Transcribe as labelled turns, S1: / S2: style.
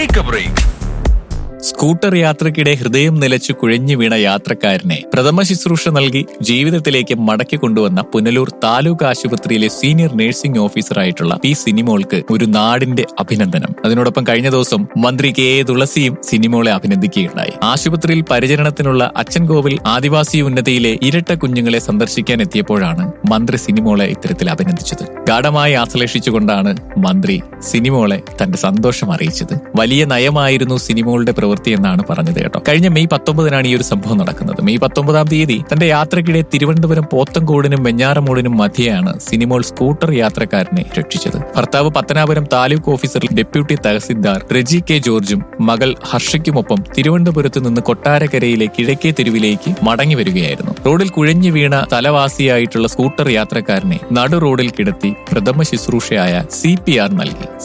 S1: take A break
S2: scooter യാത്രക്കിടെ ഹൃദയം നിലച്ചു കുഴഞ്ഞു വീണ യാത്രക്കാരനെ പ്രഥമ ശുശ്രൂഷ നൽകി ജീവിതത്തിലേക്ക് മടക്കി കൊണ്ടുവന്ന പുനലൂർ താലൂക്ക് ആശുപത്രിയിലെ സീനിയർ നഴ്സിംഗ് ഓഫീസറായിട്ടുള്ള പി സിനിമോൾക്ക് ഒരു നാടിന്റെ അഭിനന്ദനം അതിനോടൊപ്പം കഴിഞ്ഞ ദിവസം മന്ത്രി കെ എ തുളസിയും സിനിമോളെ അഭിനന്ദിക്കുകയുണ്ടായി ആശുപത്രിയിൽ പരിചരണത്തിനുള്ള അച്ഛൻകോവിൽ ആദിവാസി ഉന്നതിയിലെ ഇരട്ട കുഞ്ഞുങ്ങളെ സന്ദർശിക്കാൻ എത്തിയപ്പോഴാണ് മന്ത്രി സിനിമോളെ ഇത്തരത്തിൽ അഭിനന്ദിച്ചത് ഗാഠമായി ആശ്ലേഷിച്ചുകൊണ്ടാണ് മന്ത്രി സിനിമോളെ തന്റെ സന്തോഷം അറിയിച്ചത് വലിയ നയമായിരുന്നു സിനിമോളുടെ പ്രവൃത്തി എന്നാണ് പറഞ്ഞത് കേട്ടോ കഴിഞ്ഞ മെയ് പത്തൊമ്പതിനാണ് ഈ ഒരു സംഭവം നടക്കുന്നത് മെയ് പത്തൊമ്പതാം തീയതി തന്റെ യാത്രക്കിടെ തിരുവനന്തപുരം പോത്തങ്കോടിനും വെഞ്ഞാറമൂടിനും മധ്യയാണ് സിനിമോൾ സ്കൂട്ടർ യാത്രക്കാരനെ രക്ഷിച്ചത് ഭർത്താവ് Pathanapuram taluk officer deputy tahsildar Reji K ജോർജും മകൾ ഹർഷയ്ക്കുമൊപ്പം തിരുവനന്തപുരത്ത് നിന്ന് കൊട്ടാരക്കരയിലെ കിഴക്കേ തെരുവിലേക്ക് മടങ്ങി വരികയായിരുന്നു റോഡിൽ കുഴഞ്ഞു വീണ തലവാസിയായിട്ടുള്ള സ്കൂട്ടർ യാത്രക്കാരനെ നടു റോഡിൽ കിടത്തി പ്രഥമ ശുശ്രൂഷയായ സി നൽകി